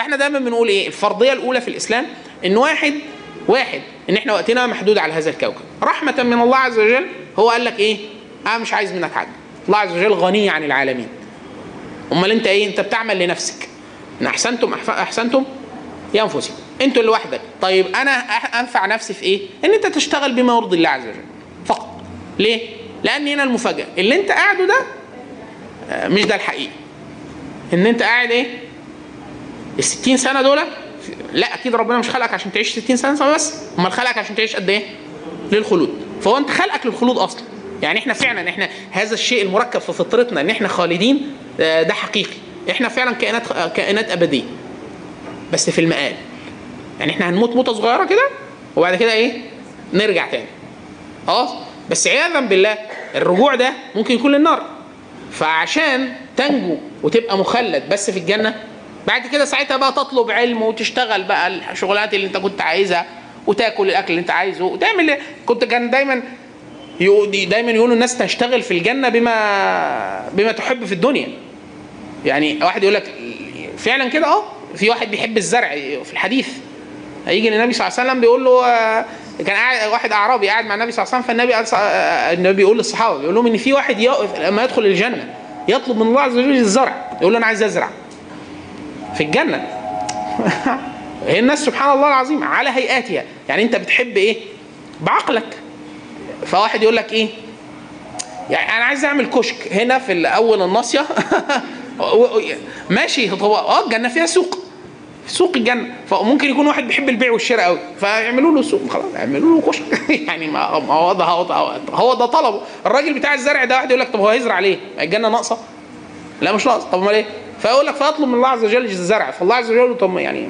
فاحنا دايما بنقول ايه الفرضيه الاولى في الاسلام ان واحد واحد ان احنا وقتنا محدود على هذا الكوكب رحمه من الله عز وجل هو قال لك ايه انا مش عايز منك حاجه الله عز وجل غني عن العالمين امال انت ايه انت بتعمل لنفسك ان احسنتم أحف- احسنتم لانفسكم انتوا لوحدك طيب انا أح- انفع نفسي في ايه ان انت تشتغل بما يرضي الله عز وجل فقط ليه لان هنا المفاجاه اللي انت قاعده ده آه، مش ده الحقيقي ان انت قاعد ايه ال 60 سنه دول لا اكيد ربنا مش خلقك عشان تعيش 60 سنه بس امال خلقك عشان تعيش قد ايه للخلود فهو انت خلقك للخلود اصلا يعني احنا فعلا احنا هذا الشيء المركب في فطرتنا ان احنا خالدين آه، ده حقيقي احنا فعلا كائنات آه، كائنات ابديه بس في المآل يعني احنا هنموت موته صغيره كده وبعد كده ايه نرجع تاني خلاص بس عياذا بالله الرجوع ده ممكن يكون للنار فعشان تنجو وتبقى مخلد بس في الجنه بعد كده ساعتها بقى تطلب علم وتشتغل بقى الشغلات اللي انت كنت عايزها وتاكل الاكل اللي انت عايزه وتعمل كنت كان دايما يقو- دايما يقولوا الناس تشتغل في الجنه بما بما تحب في الدنيا يعني واحد يقول لك فعلا كده اه في واحد بيحب الزرع في الحديث هيجي للنبي صلى الله عليه وسلم بيقول له آه، كان قاعد واحد اعرابي قاعد مع النبي صلى الله عليه وسلم فالنبي قال ص- آه، النبي بيقول للصحابه بيقول لهم ان في واحد يقف لما يدخل الجنه يطلب من الله عز وجل الزرع يقول له انا عايز ازرع في الجنه هي الناس سبحان الله العظيم على هيئاتها يعني انت بتحب ايه بعقلك فواحد يقول لك ايه يعني انا عايز اعمل كشك هنا في اول الناصيه ماشي هو اه الجنه فيها سوق سوق الجنه فممكن يكون واحد بيحب البيع والشراء قوي فيعملوا له سوق خلاص يعملوا له كشك يعني ما ما هو ده هو ده هو ده طلبه الراجل بتاع الزرع ده واحد يقول لك طب هو هيزرع ليه؟ الجنه ناقصه؟ لا مش ناقصه طب امال ايه؟ فيقول لك فاطلب من الله عز وجل الزرع فالله عز وجل يقول له طب ما يعني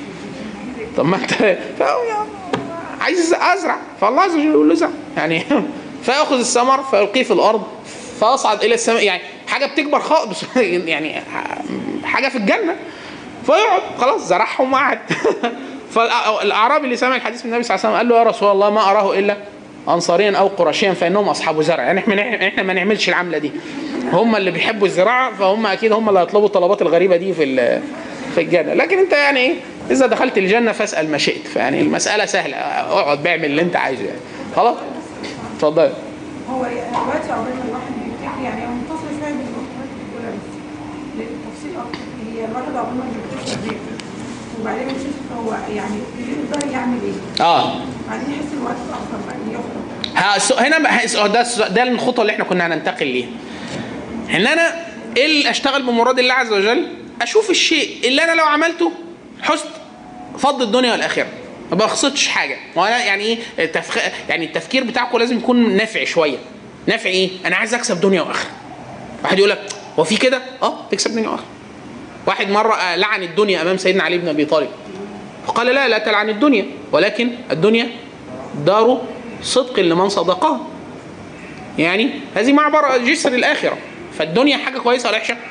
طب ما انت فهو يعني عايز ازرع فالله عز وجل يقول له ازرع يعني فياخذ الثمر فيلقيه في الارض فيصعد الى السماء يعني حاجه بتكبر خالص يعني حاجه في الجنه فيقعد خلاص زرعهم وقعد فالاعرابي اللي سمع الحديث من النبي صلى الله عليه وسلم قال له يا رسول الله ما اراه الا انصاريا او قرشيا فانهم اصحاب زرع يعني احنا احنا ما نعملش العمله دي هم اللي بيحبوا الزراعه فهم اكيد هم اللي هيطلبوا الطلبات الغريبه دي في ال- في الجنه لكن انت يعني ايه اذا دخلت الجنه فاسال ما شئت فيعني المساله سهله اقعد بعمل اللي انت عايزه يعني خلاص اتفضل هو دلوقتي عقبال ما الواحد بيفتكر يعني هو منفصل شويه من المفروضات الاولى بس للتفصيل اكتر هي الواحد عقبال ما بيكتشف بيقفل وبعدين يكتشف هو يعني يقدر يعمل ايه اه بعدين يحس الوقت اتاخر بقى يخرج ها السؤ- هنا بقى السؤ- ده السؤ- ده الخطوه اللي احنا كنا هننتقل ليها ان انا ايه اللي اشتغل بمراد الله عز وجل اشوف الشيء اللي انا لو عملته حسن فض الدنيا والاخره ما بخسرتش حاجه وانا يعني ايه التفخ... يعني التفكير بتاعكم لازم يكون نافع شويه نافع ايه انا عايز اكسب دنيا واخره واحد يقول لك هو في كده اه تكسب دنيا واخره واحد مره آه، لعن الدنيا امام سيدنا علي بن ابي طالب فقال لا لا تلعن الدنيا ولكن الدنيا دار صدق لمن صدقها يعني هذه معبر جسر الاخره فالدنيا حاجه كويسه ولا وحشه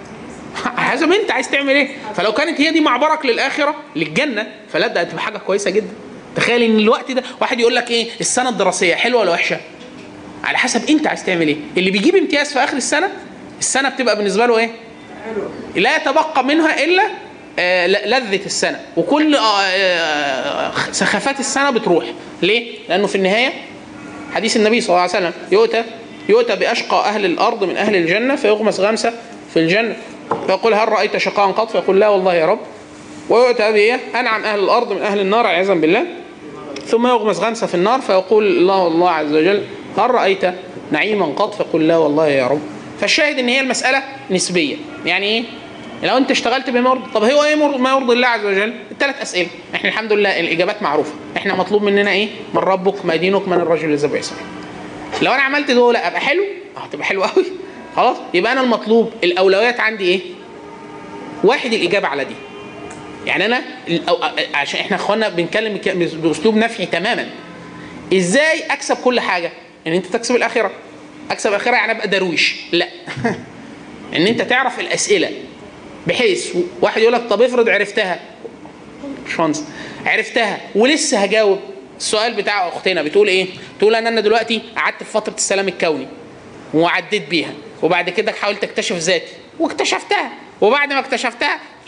حسب انت عايز تعمل ايه فلو كانت هي دي معبرك للاخره للجنه فلا ده هتبقى حاجه كويسه جدا تخيل ان الوقت ده واحد يقول لك ايه السنه الدراسيه حلوه ولا وحشه على حسب انت عايز تعمل ايه اللي بيجيب امتياز في اخر السنه السنه بتبقى بالنسبه له ايه لا يتبقى منها الا آه، ل- لذة السنة وكل آه، آه، سخافات السنة بتروح ليه؟ لأنه في النهاية حديث النبي صلى الله عليه وسلم يؤتى يؤتى بأشقى أهل الأرض من أهل الجنة فيغمس غمسة في الجنة فيقول هل رأيت شقاء قط؟ فيقول لا والله يا رب ويؤتى بإيه؟ أنعم أهل الأرض من أهل النار عياذا بالله ثم يغمس غمسة في النار فيقول الله الله عز وجل هل رأيت نعيما قط فقل لا والله يا رب فالشاهد ان هي المسألة نسبية يعني ايه لو انت اشتغلت بما يرضي طب هو ايه مر- ما يرضي الله عز وجل الثلاث اسئله احنا الحمد لله الاجابات معروفه احنا مطلوب مننا ايه من ربك ما دينك من الرجل الذي بعث به. لو انا عملت دول ابقى حلو اه هتبقى حلو قوي خلاص يبقى انا المطلوب الاولويات عندي ايه واحد الاجابه على دي يعني انا الأو- عشان احنا اخوانا بنتكلم بك- باسلوب نفعي تماما ازاي اكسب كل حاجه ان انت تكسب الاخره اكسب الاخره يعني ابقى درويش لا ان انت تعرف الاسئله بحيث واحد يقول لك طب افرض عرفتها شانس عرفتها ولسه هجاوب السؤال بتاع اختنا بتقول ايه تقول ان انا دلوقتي قعدت في فتره السلام الكوني وعديت بيها وبعد كده حاولت اكتشف ذاتي واكتشفتها وبعد ما اكتشفتها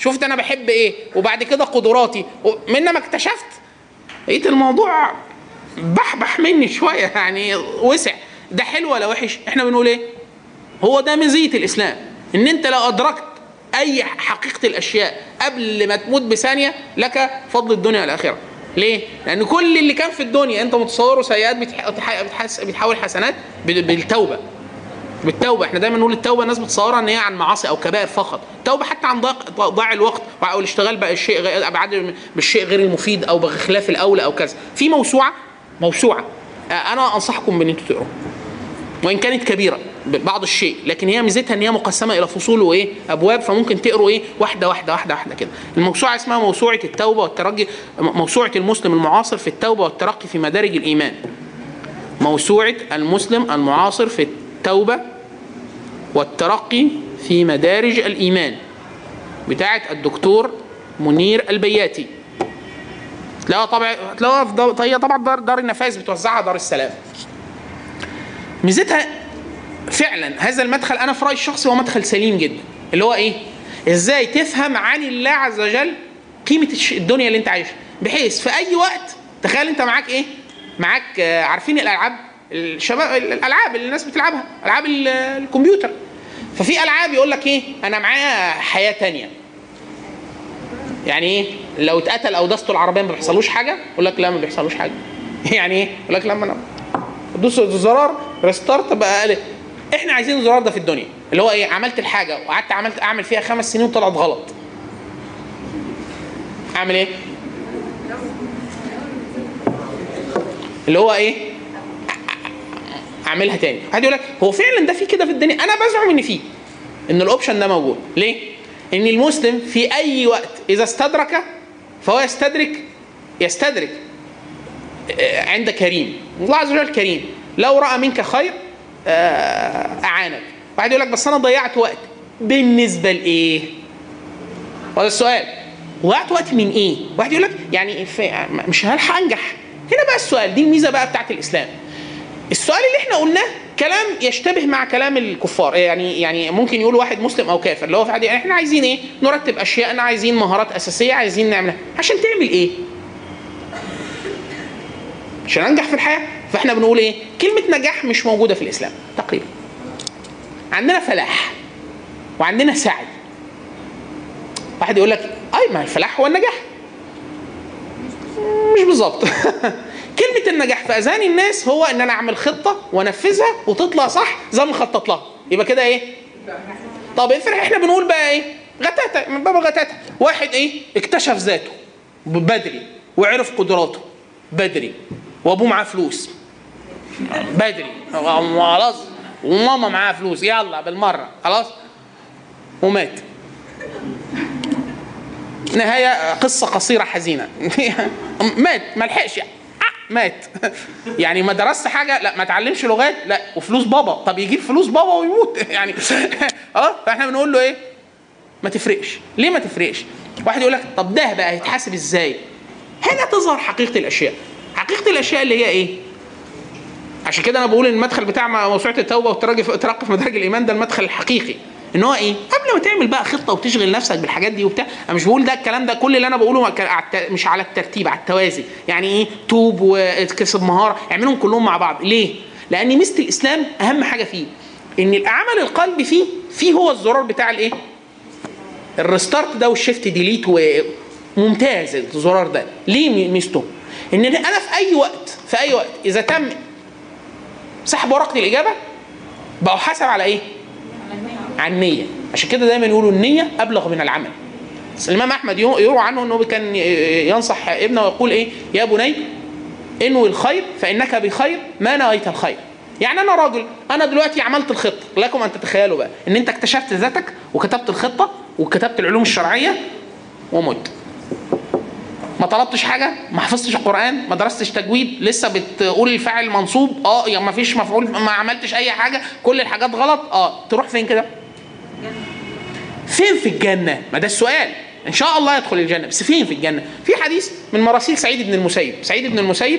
شفت انا بحب ايه وبعد كده قدراتي من ما اكتشفت لقيت الموضوع بحبح مني شويه يعني وسع ده حلو ولا وحش احنا بنقول ايه هو ده ميزيه الاسلام ان انت لو ادركت اي حقيقه الاشياء قبل ما تموت بثانيه لك فضل الدنيا والاخره ليه؟ لأن كل اللي كان في الدنيا أنت متصوره سيئات بتح- بتح- بتحس- بتحول حسنات بال- بالتوبة. بالتوبة احنا دايما نقول التوبة الناس بتصورها ان هي عن معاصي او كبائر فقط، التوبة حتى عن ضيق ضاع الوقت او الاشتغال بقى الشيء غير بعد بالشيء غير المفيد او بخلاف الاولى او كذا. في موسوعة موسوعة آه، انا انصحكم بان انتوا تقروها. وان كانت كبيره بعض الشيء لكن هي ميزتها ان هي مقسمه الى فصول وايه ابواب فممكن تقروا ايه واحده واحده واحده واحده كده الموسوعه اسمها موسوعه التوبه والترقي موسوعه المسلم المعاصر في التوبه والترقي في مدارج الايمان موسوعه المسلم المعاصر في التوبه والترقي في مدارج الايمان بتاعه الدكتور منير البياتي تلاقوها طبعا تلاقوها في دار- هي طبعا دار, دار النفاذ بتوزعها دار السلام ميزتها فعلا هذا المدخل انا في رايي الشخصي هو مدخل سليم جدا اللي هو ايه ازاي تفهم عن الله عز وجل قيمه الش- الدنيا اللي انت عايشها بحيث في اي وقت تخيل انت معاك ايه معاك آه، عارفين الالعاب الشباب الالعاب اللي الناس بتلعبها العاب ال- الكمبيوتر ففي العاب يقول لك ايه انا معايا حياه تانية يعني ايه لو اتقتل او دسته العربيه ما بيحصلوش حاجه يقول لك لا ما بيحصلوش حاجه يعني ايه يقول لك لما انا دوس الزرار ريستارت بقى اقل احنا عايزين الزرار ده في الدنيا اللي هو ايه عملت الحاجه وقعدت عملت اعمل فيها خمس سنين وطلعت غلط اعمل ايه اللي هو ايه اعملها تاني حد يقول لك هو فعلا ده في كده في الدنيا انا بزعم ان في ان الاوبشن ده موجود ليه ان المسلم في اي وقت اذا استدرك فهو يستدرك يستدرك آه، عند كريم الله عز وجل كريم لو راى منك خير آه، اعانك واحد يقول لك بس انا ضيعت وقت بالنسبه لايه هذا السؤال ضيعت وقت من ايه واحد يقول لك يعني في- مش هلحق انجح هنا بقى السؤال دي الميزه بقى بتاعت الاسلام السؤال اللي احنا قلناه كلام يشتبه مع كلام الكفار يعني يعني ممكن يقول واحد مسلم او كافر اللي هو في عادي يعني احنا عايزين ايه نرتب اشياءنا عايزين مهارات اساسيه عايزين نعملها عشان تعمل ايه عشان انجح في الحياه فاحنا بنقول ايه كلمه نجاح مش موجوده في الاسلام تقريبا عندنا فلاح وعندنا سعي واحد يقول لك اي ما الفلاح هو النجاح مش بالظبط كلمة النجاح في أذهان الناس هو إن أنا أعمل خطة وأنفذها وتطلع صح زي ما مخطط لها يبقى كده إيه؟ طب افرح إحنا بنقول بقى إيه؟ غتاتة من باب الغتاتة واحد إيه؟ اكتشف ذاته بدري وعرف قدراته بدري وأبوه معاه فلوس بدري خلاص وماما معاها فلوس يلا بالمرة خلاص ومات نهايه قصه قصيره حزينه مات ما لحقش آه، مات يعني ما درست حاجه لا ما اتعلمش لغات لا وفلوس بابا طب يجيب فلوس بابا ويموت يعني اه فاحنا بنقول له ايه ما تفرقش ليه ما تفرقش واحد يقول لك طب ده بقى هيتحاسب ازاي هنا تظهر حقيقه الاشياء حقيقه الاشياء اللي هي ايه عشان كده انا بقول ان المدخل بتاع موسوعه التوبه والترقي في الترقي في مدارج الايمان ده المدخل الحقيقي ان هو ايه قبل ما تعمل بقى خطه وتشغل نفسك بالحاجات دي وبتاع انا مش بقول ده الكلام ده كل اللي انا بقوله ك- على الت- مش على الترتيب على التوازي يعني ايه توب وكسب مهاره اعملهم كلهم مع بعض ليه لان ميزه الاسلام اهم حاجه فيه ان العمل القلبي فيه فيه هو الزرار بتاع الايه الريستارت ده والشيفت ديليت وممتاز الزرار ده ليه ميزته ان انا في اي وقت في اي وقت اذا تم سحب ورقه الاجابه بحاسب على ايه عن النية عشان كده دايما يقولوا النية أبلغ من العمل بس الإمام أحمد يرو- يروى عنه أنه كان ينصح ابنه ويقول إيه يا بني انوي الخير فإنك بخير ما نويت الخير يعني أنا راجل أنا دلوقتي عملت الخطة لكم أن تتخيلوا بقى إن أنت اكتشفت ذاتك وكتبت الخطة وكتبت العلوم الشرعية ومت ما طلبتش حاجه ما حفظتش القران ما درستش تجويد لسه بتقول الفاعل منصوب اه يعني ما فيش مفعول ما عملتش اي حاجه كل الحاجات غلط اه تروح فين كده فين في الجنه ما ده السؤال ان شاء الله يدخل الجنه بس فين في الجنه في حديث من مراسيل سعيد بن المسيب سعيد بن المسيب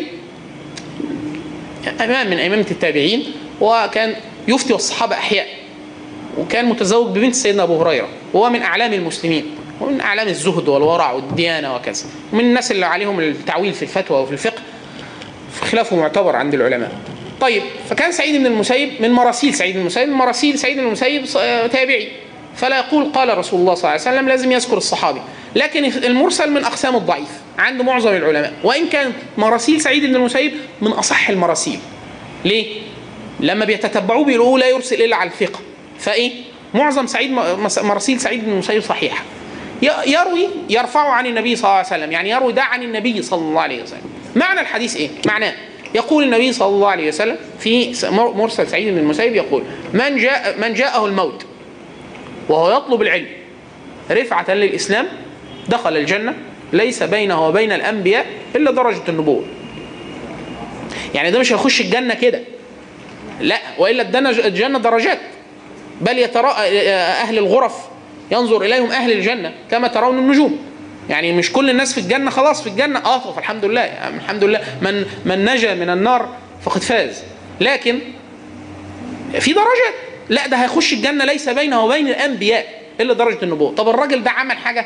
امام من ائمه التابعين وكان يفتي والصحابه احياء وكان متزوج ببنت سيدنا ابو هريره وهو من اعلام المسلمين ومن اعلام الزهد والورع والديانه وكذا ومن الناس اللي عليهم التعويل في الفتوى وفي الفقه خلافه معتبر عند العلماء طيب فكان سعيد بن المسيب من مراسيل سعيد بن المسيب من مراسيل سعيد بن المسيب ص- آه، تابعي فلا يقول قال رسول الله صلى الله عليه وسلم لازم يذكر الصحابي لكن المرسل من اقسام الضعيف عند معظم العلماء وان كانت مراسيل سعيد بن المسيب من اصح المراسيل ليه لما بيتتبعوه بيقولوا لا يرسل الا على الثقه فايه معظم سعيد مس- مراسيل سعيد بن المسيب صحيحه ي- يروي يرفع عن النبي صلى الله عليه وسلم يعني يروي ده عن النبي صلى الله عليه وسلم معنى الحديث ايه معناه يقول النبي صلى الله عليه وسلم في س- مر- مرسل سعيد بن المسيب يقول من جاء من جاءه الموت وهو يطلب العلم رفعة للإسلام دخل الجنة ليس بينه وبين الأنبياء إلا درجة النبوة يعني ده مش هيخش الجنة كده لا وإلا ادانا الجنة درجات بل يترى أهل الغرف ينظر إليهم أهل الجنة كما ترون النجوم يعني مش كل الناس في الجنة خلاص في الجنة اه فالحمد لله يعني الحمد لله من من نجا من النار فقد فاز لكن في درجات لا ده هيخش الجنة ليس بينه وبين الأنبياء إلا درجة النبوة طب الراجل ده عمل حاجة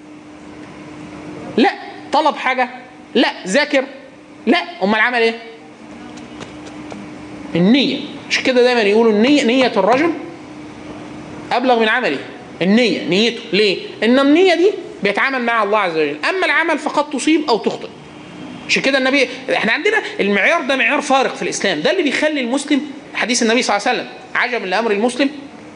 لا طلب حاجة لا ذاكر لا أمال عمل إيه النية مش كده دايما يقولوا النية نية الرجل أبلغ من عمله النية نيته ليه؟ إن النية دي بيتعامل مع الله عز وجل أما العمل فقد تصيب أو تخطئ عشان كده النبي احنا عندنا المعيار ده معيار فارق في الاسلام ده اللي بيخلي المسلم حديث النبي صلى الله عليه وسلم عجب لامر المسلم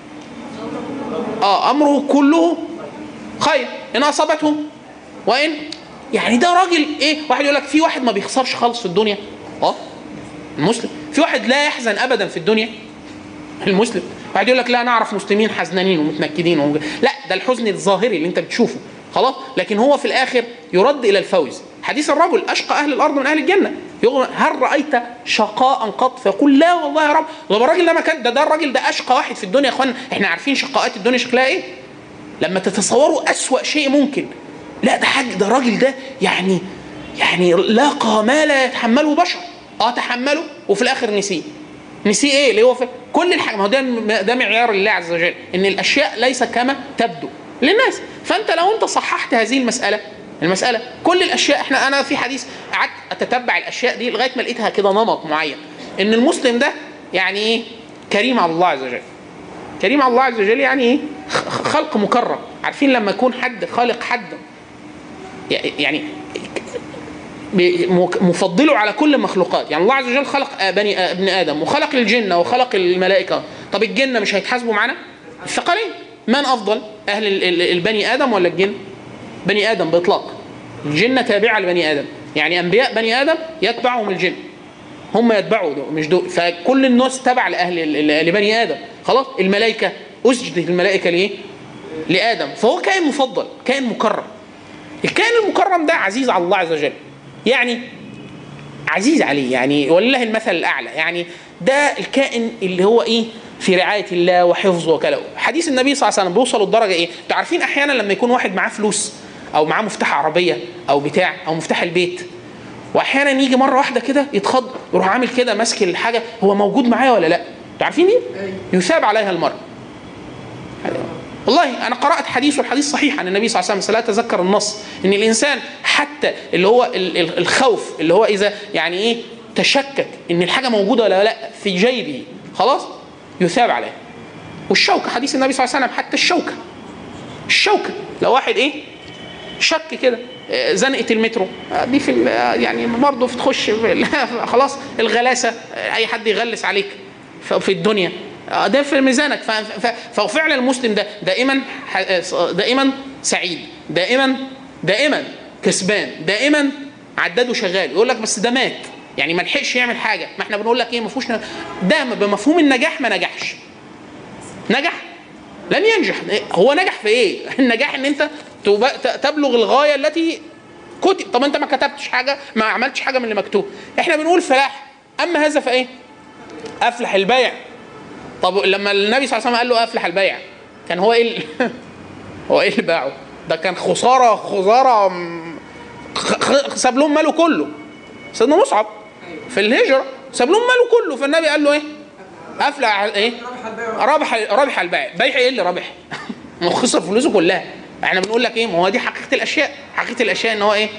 اه امره كله خير ان اصابته وان يعني ده راجل ايه واحد يقول لك في واحد ما بيخسرش خالص في الدنيا اه المسلم في واحد لا يحزن ابدا في الدنيا المسلم واحد يقول لك لا نعرف مسلمين حزنانين ومتنكدين ومج... لا ده الحزن الظاهري اللي انت بتشوفه خلاص لكن هو في الاخر يرد الى الفوز حديث الرجل اشقى اهل الارض من اهل الجنه يقول هل رايت شقاء قط فيقول لا والله يا رب طب الراجل ده ما كان ده ده الراجل ده اشقى واحد في الدنيا يا اخوانا احنا عارفين شقاءات الدنيا شكلها ايه لما تتصوروا اسوا شيء ممكن لا ده حاجه ده الراجل ده يعني يعني لاقى ما لا يتحمله بشر اه تحمله وفي الاخر نسيه نسيه ايه اللي هو في كل الحاجه ما هو ده ده معيار الله عز وجل ان الاشياء ليست كما تبدو للناس فانت لو انت صححت هذه المساله المساله كل الاشياء احنا انا في حديث قعدت اتتبع الاشياء دي لغايه ما لقيتها كده نمط معين ان المسلم ده يعني ايه كريم على الله عز وجل كريم على الله عز وجل يعني ايه خ- خلق مكرم عارفين لما يكون حد خالق حد يعني ب- مفضله على كل المخلوقات يعني الله عز وجل خلق آه بني آه ابن ادم وخلق الجن وخلق الملائكه طب الجن مش هيتحاسبوا معانا الثقلين من افضل اهل ال- ال- البني ادم ولا الجن بني ادم باطلاق الجن تابعه لبني ادم يعني انبياء بني ادم يتبعهم الجن هم يتبعوا دول مش دول فكل الناس تبع لاهل ال- ال- لبني ادم خلاص الملائكه اسجدت الملائكه ليه لادم فهو كائن مفضل كائن مكرم الكائن المكرم ده عزيز على الله عز وجل يعني عزيز عليه يعني ولله المثل الاعلى يعني ده الكائن اللي هو ايه في رعايه الله وحفظه وكذا حديث النبي صلى الله عليه وسلم بيوصل للدرجه ايه انتوا عارفين احيانا لما يكون واحد معاه فلوس او معاه مفتاح عربيه او بتاع او مفتاح البيت واحيانا يجي مره واحده كده يتخض يروح عامل كده ماسك الحاجه هو موجود معايا ولا لا انتوا عارفين دي يثاب عليها المرء والله انا قرات حديث والحديث صحيح عن النبي صلى الله عليه وسلم بس لا اتذكر النص ان الانسان حتى اللي هو ال- ال- الخوف اللي هو اذا يعني ايه تشكك ان الحاجه موجوده ولا لا في جيبه خلاص يثاب عليها والشوكه حديث النبي صلى الله عليه وسلم حتى الشوكه الشوكه لو واحد ايه شك كده آه، زنقه المترو آه، دي في ال- آه، يعني برضه في تخش في ال- خلاص الغلاسه آه، اي حد يغلس عليك ف- في الدنيا آه، ده في ميزانك ف- ف- ففعلا المسلم ده دائما ح- آه، دائما سعيد دائما دائما كسبان دائما عداده شغال يقول لك بس ده مات يعني ما لحقش يعمل حاجه ما احنا بنقول لك ايه ما فيهوش ن- ده بمفهوم النجاح ما نجحش نجح لن ينجح هو نجح في ايه النجاح ان انت تب- ت- تبلغ الغايه التي كتب طب انت ما كتبتش حاجه ما عملتش حاجه من اللي مكتوب احنا بنقول فلاح اما هذا فايه افلح البيع طب لما النبي صلى الله عليه وسلم قال له افلح البيع كان هو ايه ال- هو ايه اللي باعه ده كان خساره خساره م- خ- خ- ساب لهم ماله كله سيدنا مصعب في الهجره ساب لهم ماله كله فالنبي قال له ايه افلح ايه ربح البيع ربح ربح البيع بيع ايه اللي ربح ما هو خسر فلوسه كلها احنا بنقول لك ايه ما هو دي حقيقه الاشياء حقيقه الاشياء ان هو ايه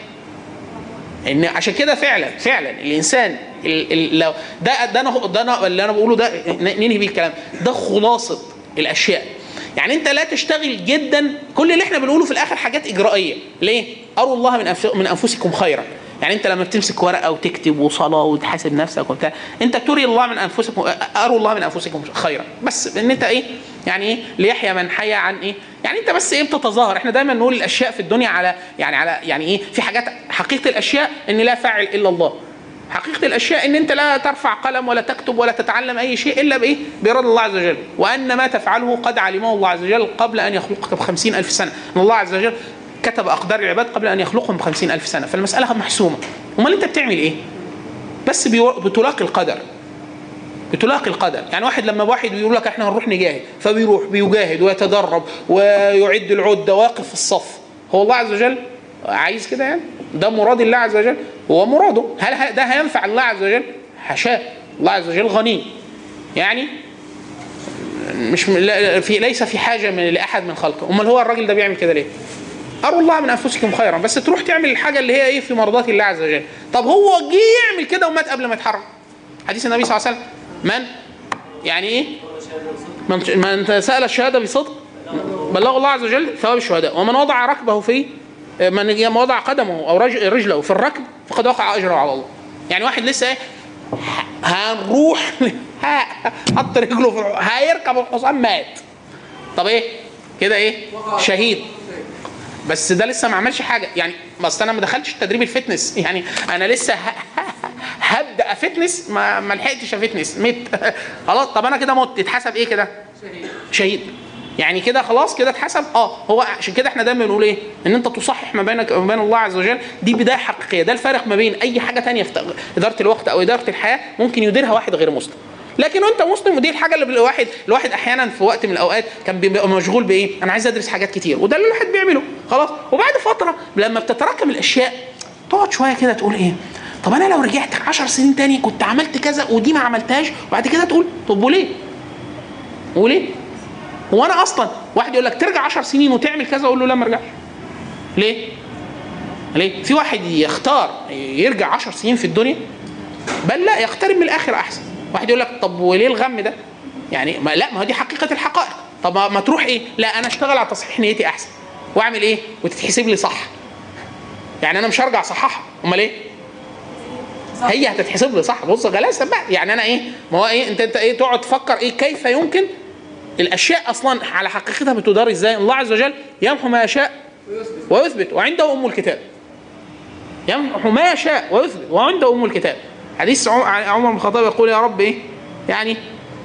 ان عشان كده فعلا فعلا الانسان ال ال لو ده ده انا ده انا اللي انا بقوله ده ننهي بيه الكلام ده خلاصه الاشياء يعني انت لا تشتغل جدا كل اللي احنا بنقوله في الاخر حاجات اجرائيه ليه اروا الله من أنف- من انفسكم خيرا يعني انت لما بتمسك ورقه وتكتب وصلاه وتحاسب نفسك وبتاع انت تري الله من انفسكم اروا الله من انفسكم خيرا بس ان انت ايه يعني ايه ليحيى من حي عن ايه يعني انت بس ايه بتتظاهر احنا دايما نقول الاشياء في الدنيا على يعني على يعني ايه في حاجات حقيقه الاشياء ان لا فاعل الا الله حقيقة الأشياء إن أنت لا ترفع قلم ولا تكتب ولا تتعلم أي شيء إلا بإيه؟ بإرادة الله عز وجل، وأن ما تفعله قد علمه الله عز وجل قبل أن يخلقك بخمسين ألف سنة، أن الله عز وجل كتب أقدار العباد قبل أن يخلقهم بخمسين ألف سنة، فالمسألة محسومة. أمال أنت بتعمل إيه؟ بس بيو- بتلاقي القدر. بتلاقي القدر، يعني واحد لما واحد بيقول لك احنا هنروح نجاهد، فبيروح بيجاهد ويتدرب ويعد العدة واقف في الصف، هو الله عز وجل عايز كده يعني؟ ده مراد الله عز وجل هو مراده هل ه- ده هينفع الله عز وجل؟ حاشاه الله عز وجل غني يعني مش لا- في ليس في حاجه من لاحد من خلقه امال هو الراجل ده بيعمل كده ليه؟ اروا الله من انفسكم خيرا بس تروح تعمل الحاجه اللي هي ايه في مرضات الله عز وجل طب هو جه يعمل كده ومات قبل ما يتحرك حديث النبي صلى الله عليه وسلم من يعني ايه من من سال الشهاده بصدق بلغ الله عز وجل ثواب الشهداء ومن وضع ركبه في من وضع قدمه او رج- رجله في الركب فقد وقع اجره على الله يعني واحد لسه ايه هنروح ه- حط رجله في الح- هيركب الحصان مات طب ايه كده ايه شهيد بس ده لسه ما عملش حاجه يعني بس انا ما دخلتش تدريب الفتنس يعني انا لسه ه- هبدا فتنس ما ما لحقتش فتنس مت خلاص طب انا كده مت اتحسب ايه كده شهيد يعني كده خلاص كده اتحسب اه هو عشان كده احنا دايما بنقول ايه ان انت تصحح ما بينك وما بين الله عز وجل دي بدايه حقيقيه ده الفارق ما بين اي حاجه تانية في تق- اداره الوقت او اداره الحياه ممكن يديرها واحد غير مسلم لكن وانت مسلم ودي الحاجه اللي الواحد الواحد احيانا في وقت من الاوقات كان بيبقى مشغول بايه انا عايز ادرس حاجات كتير وده اللي الواحد بيعمله خلاص وبعد فتره لما بتتراكم الاشياء تقعد شويه كده تقول ايه طب انا لو رجعت 10 سنين تاني كنت عملت كذا ودي ما عملتهاش وبعد كده تقول طب وليه وليه هو انا اصلا واحد يقول لك ترجع 10 سنين وتعمل كذا اقول له لا ما ارجعش ليه ليه في واحد يختار يرجع 10 سنين في الدنيا بل لا يقترب من الاخره احسن واحد يقول لك طب وليه الغم ده يعني ما لا ما هو دي حقيقه الحقائق طب ما ما تروح ايه لا انا اشتغل على تصحيح نيتي احسن واعمل ايه وتتحسب لي صح يعني انا مش هرجع اصححها امال ايه هي هتتحسب لي صح بص غلاسه بقى يعني انا ايه ما هو ايه انت انت ايه تقعد تفكر ايه كيف يمكن الاشياء اصلا على حقيقتها بتدار ازاي الله عز وجل يمحو ما يشاء ويثبت وعنده ام الكتاب يمحو ما يشاء ويثبت وعنده ام الكتاب حديث عم- عمر بن الخطاب يقول يا رب ايه يعني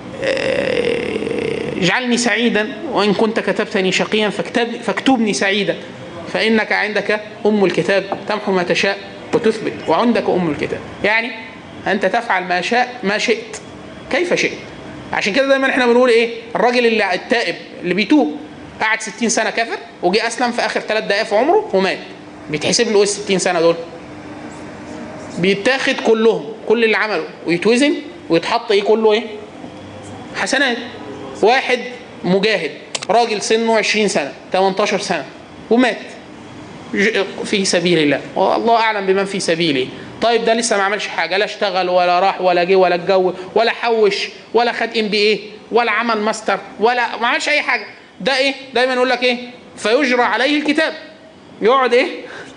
آه، اجعلني سعيدا وان كنت كتبتني شقيا فاكتب فاكتبني سعيدا فانك عندك ام الكتاب تمحو ما تشاء وتثبت وعندك ام الكتاب يعني انت تفعل ما شاء ما شئت كيف شئت عشان كده دايما احنا بنقول ايه الراجل اللي التائب اللي بيتوب قعد 60 سنه كافر وجي اسلم في اخر ثلاث دقائق في عمره ومات بيتحسب له ايه ال 60 سنه دول بيتاخد كلهم كل اللي عمله ويتوزن ويتحط ايه كله ايه حسنات واحد مجاهد راجل سنه 20 سنه 18 سنه ومات ج- في سبيل الله والله اعلم بمن في سبيله طيب ده لسه ما عملش حاجه لا اشتغل ولا راح ولا جه ولا اتجوز ولا حوش ولا خد ام بي اي ولا عمل ماستر ولا ما عملش اي حاجه ده ايه دايما يقول لك ايه فيجرى عليه الكتاب يقعد ايه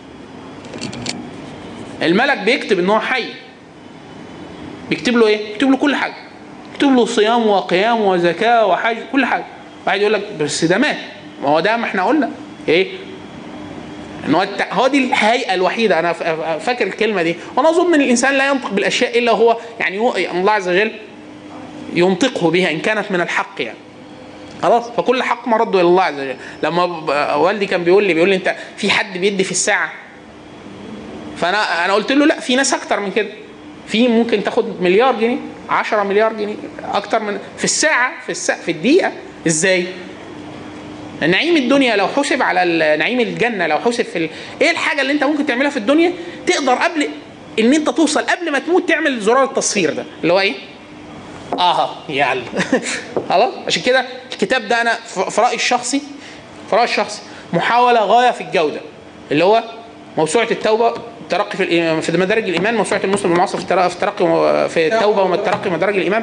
الملك بيكتب ان هو حي بيكتب له ايه بيكتب له كل حاجه بيكتب له صيام وقيام وزكاه وحج كل حاجه واحد يقول لك بس ده مات ما هو ده ما احنا قلنا ايه ان هو الت- هو دي الهيئه الوحيده انا ف- ف- فاكر الكلمه دي وانا اظن ان الانسان لا ينطق بالاشياء الا هو يعني هو الله عز وجل ينطقه بها ان كانت من الحق يعني خلاص فكل حق مرده الى الله عز وجل لما ب- والدي كان بيقول لي بيقول لي انت في حد بيدي في الساعه فانا انا قلت له لا في ناس اكتر من كده في ممكن تاخد مليار جنيه 10 مليار جنيه اكتر من في الساعه في الساعة في الدقيقه ازاي نعيم الدنيا لو حسب على ال- نعيم الجنه لو حسب في ال... ايه الحاجه اللي انت ممكن تعملها في الدنيا تقدر قبل ان انت توصل قبل ما تموت تعمل زرار التصفير ده اللي هو ايه اه يلا خلاص عشان كده الكتاب ده انا في في رايي الشخصي في رايي الشخصي محاوله غايه في الجوده اللي هو موسوعه التوبه الترقي في الإيمان- في مدارج الايمان موسوعه المسلم المعاصر في الترقي في الترقي في التوبه والترقي مدارج الايمان